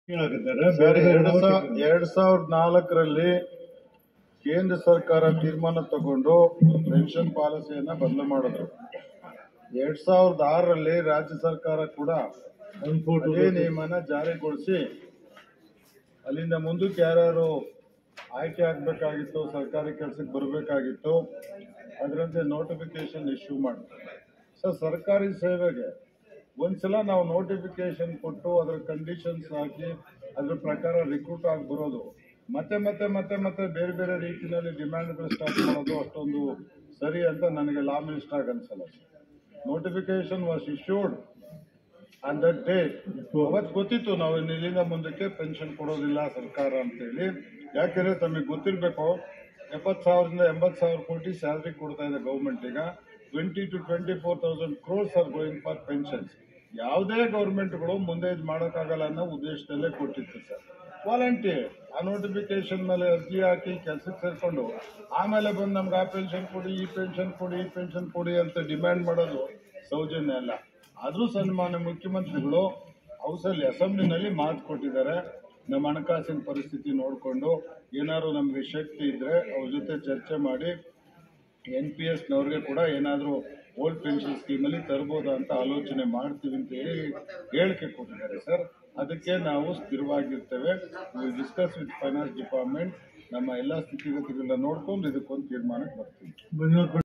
ಹೇಳಕತ್ತಾರೆ sir ಬೇರೆ ಬೇರೆ ಎರಡ್ ನಾವು ಸಾ- ಎರಡ್ ಸಾವಿರದ ನಾಲ್ಕರಲ್ಲಿ ಕೇಂದ್ರ ಸರ್ಕಾರ ತೀರ್ಮಾನ ತಗೊಂಡು ಪೆನ್ಷನ್ ಪಾಲಿಸಿಯನ್ನ ಬದಲು ಮಾಡಿದ್ರು ಎರಡ್ ಸಾವಿರದ ಆರರಲ್ಲಿ ರಾಜ್ಯ ಸರ್ಕಾರ ಕೂಡ ಒಂದು ಫೋಟೋ ಅದೇ ನಿಯಮನ ಜಾರಿಗೊಳಿಸಿ ಅಲ್ಲಿಂದ ಮುಂದಕ್ಕೆ ಯಾರ್ಯಾರು ಆಯ್ಕೆ ಆಗ್ಬೇಕಾಗಿತ್ತು ಸರ್ಕಾರಿ ಕೆಲಸಕ್ಕೆ ಬರಬೇಕಾಗಿತ್ತು ಅದರಂತೆ ನೋಟಿಫಿಕೇಶನ್ ಇಶ್ಯೂ ಮಾಡ್ತಾರೆ ಸರ್ ಸರ್ಕಾರಿ ಸೇವೆಗೆ ಒಂದ್ಸಲ ನಾವು ನೋಟಿಫಿಕೇಶನ್ ಕೊಟ್ಟು ಅದರ ಕಂಡೀಷನ್ಸ್ ಹಾಕಿ ಅದ್ರ ಪ್ರಕಾರ ರಿಕ್ರೂಟ್ ಆಗಿ ಬರೋದು ಮತ್ತೆ ಮತ್ತೆ ಮತ್ತೆ ಮತ್ತೆ ಬೇರೆ ಬೇರೆ ರೀತಿಯಲ್ಲಿ ಡಿಮ್ಯಾಂಡ್ಗಳು ಸ್ಟಾರ್ಟ್ ಮಾಡೋದು ಅಷ್ಟೊಂದು ಸರಿ ಅಂತ ನನಗೆ ಲಾ ಮಿನಿಸ್ಟರ್ ಆಗಿ ಅನ್ಸಲ್ಲ notification was issued on that day ಅವತ್ತು ಗೊತ್ತಿತ್ತು ನಾವು ಇನ್ನು ಇಲ್ಲಿಂದ ಮುಂದಕ್ಕೆ ಪೆನ್ಷನ್ ಕೊಡೋದಿಲ್ಲ ಸರ್ಕಾರ ಅಂತೇಳಿ ಯಾಕೆಂದ್ರೆ ತಮಗೆ ಗೊತ್ತಿರಬೇಕು ಎಪ್ಪತ್ತು ಸಾವಿರದಿಂದ ಎಂಬತ್ತು ಸಾವಿರ ಕೋಟಿ ಸ್ಯಾಲ್ರಿ ಕೊಡ್ತಾ ಇದೆ ಗೌರ್ಮೆಂಟ್ ಈಗ twenty two twenty four thousand crores are going for pensions ಯಾವುದೇ ಗೌರ್ಮೆಂಟ್ಗಳು ಮುಂದೆ ಇದು ಮಾಡೋಕ್ಕಾಗಲ್ಲ ಅನ್ನೋ ಉದ್ದೇಶದಲ್ಲೇ ಕೊಟ್ಟಿತ್ತು ಸರ್ ವಾಲಂಟಿಯರ್ ಆ ನೋಟಿಫಿಕೇಶನ್ ಮೇಲೆ ಅರ್ಜಿ ಹಾಕಿ ಕೆಲಸಕ್ಕೆ ಸೇರ್ಕೊಂಡು ಆಮೇಲೆ ಬಂದು ನಮ್ಗೆ ಆ ಪೆನ್ಷನ್ ಕೊಡಿ ಈ ಪೆನ್ಷನ್ ಕೊಡಿ ಈ ಪೆನ್ಷನ್ ಕೊಡಿ ಅಂತ ಡಿಮ್ಯಾಂಡ್ ಮಾಡೋದು ಸೌಜನ್ಯ ಅಲ್ಲ ಆದರೂ ಸನ್ಮಾನ್ಯ ಮುಖ್ಯಮಂತ್ರಿಗಳು ಹೌಸಲ್ಲಿ ಅಸೆಂಬ್ಲಿನಲ್ಲಿ ಮಾತು ಕೊಟ್ಟಿದ್ದಾರೆ ನಮ್ಮ ಹಣಕಾಸಿನ ಪರಿಸ್ಥಿತಿ ನೋಡಿಕೊಂಡು ಏನಾದ್ರು ನಮಗೆ ಶಕ್ತಿ ಇದ್ರೆ ಅವ್ರ ಜೊತೆ ಚರ್ಚೆ ಮಾಡಿ ಎನ್ ಪಿ ಎಸ್ನವ್ರಿಗೆ ಕೂಡ ಏನಾದರೂ ಓಲ್ಡ್ ಪೆನ್ಷನ್ ಸ್ಕೀಮಲ್ಲಿ ತರ್ಬೋದಾ ಅಂತ ಆಲೋಚನೆ ಮಾಡ್ತೀವಿ ಅಂತ ಹೇಳಿ ಹೇಳಿಕೆ ಕೊಟ್ಟಿದ್ದಾರೆ ಸರ್ ಅದಕ್ಕೆ ನಾವು ಸ್ಥಿರವಾಗಿರ್ತೇವೆ ಡಿಸ್ಕಸ್ ವಿತ್ ಫೈನಾನ್ಸ್ ಡಿಪಾರ್ಟ್ಮೆಂಟ್ ನಮ್ಮ ಎಲ್ಲ ಸ್ಥಿತಿಗತಿಗಳನ್ನ ನೋಡ್ಕೊಂಡು ಇದಕ್ಕೊಂದು ತೀರ್ಮಾನಕ್ಕೆ ಬರ್ತೀವಿ ಬಂದಿರೋ